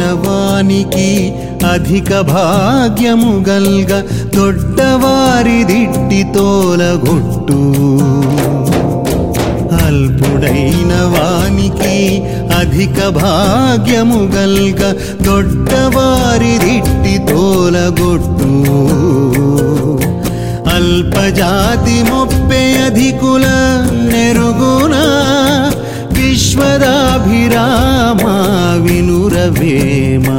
వానికి అధిక భాగ్యము గల్గ దొడ్డవారి దిట్టి తోలగొట్టు అల్పుడైన వానికి అధిక భాగ్యము గల్గ దొడ్డవారి దిట్టి తోలగొట్టు అల్పజాతి మొప్పే అధికుల నెరుగునా విశ్వదాభిరామ వినురవేమా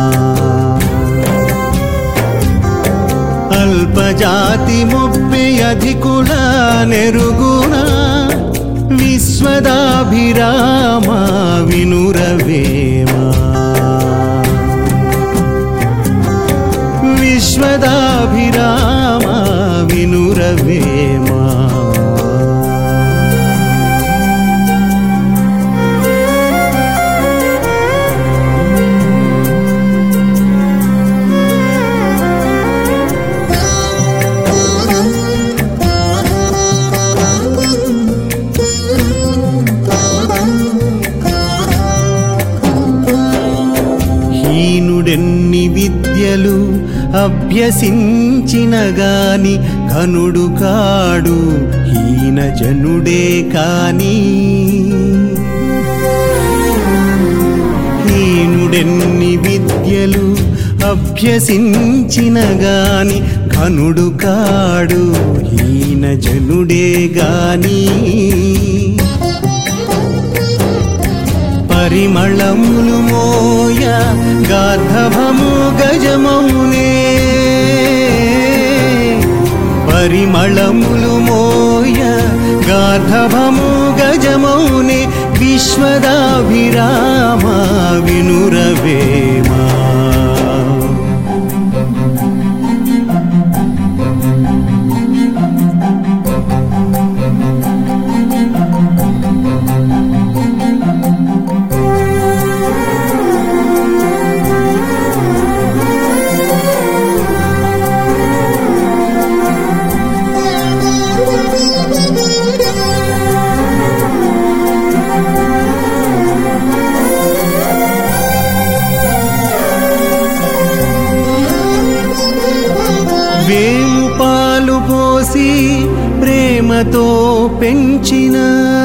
అల్పజాతి మొప్పే అధికుల నెరుగునా విశ్వదాభిరామ వినురవేమా విశ్వదాభిరామ వినురవేమా హీనుడెన్ని విద్యలు అభ్యసించిన గాని ఘనుడు కాడు హీన జనుడే కాని హీనుడెన్ని విద్యలు అభ్యసించిన గాని ఘనుడు కాడు హీన జనుడే గాని పరిమళములు మోయ గార్ధభము గజమౌనే పరిమళములు మోయ గార్ధభము గజమౌనే విశ్వదాభిరామ వినురవేమా వేము పాలు పోసి ప్రేమతో పెంచిన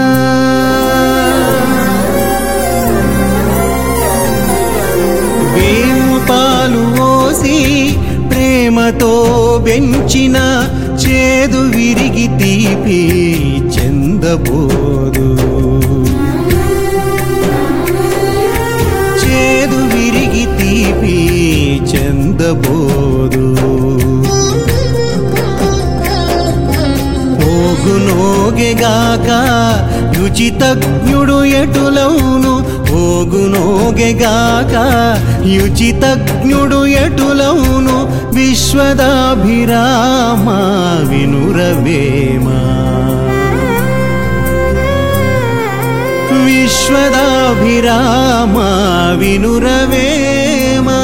వేము పాలు పోసి ప్రేమతో పెంచిన చేదు విరిగి తీపి చెందబోదు చేదు విరిగి తీపి చెందబోదు ఓగునోగెగాక యుచితజ్ఞుడు ఎటులౌను ఓగునోగెగాక యుచితజ్ఞుడు ఎటులౌను విశ్వదాభిరామ వినురవేమా విశ్వదాభిరామ వినురవేమా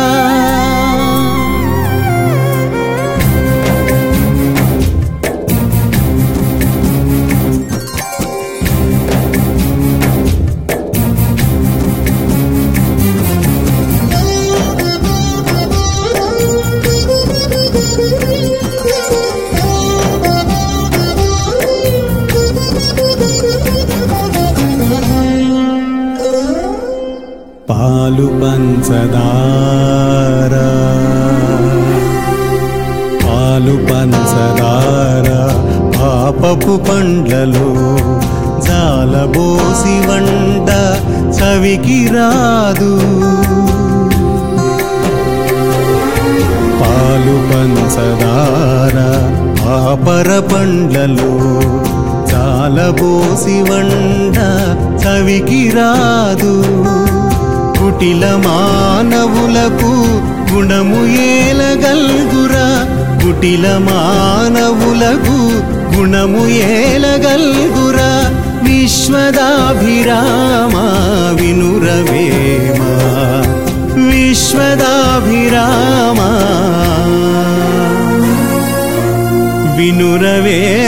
పాలు పంచదార పాలు పంచదార పాపపు పండ్లలో జాలబోసి వంట చవికి రాదు పాలు పంచదార పాపర పండ్లలో చాలబోసి వంట చవికి రాదు కుటిల మానవులకు గుణము ఏలగల్గురా కుటిల మానవులకు గుణము ఏలగల్గురా విశ్వదాభిరామ వినురవేమా విశ్వదాభిరామ వినురవే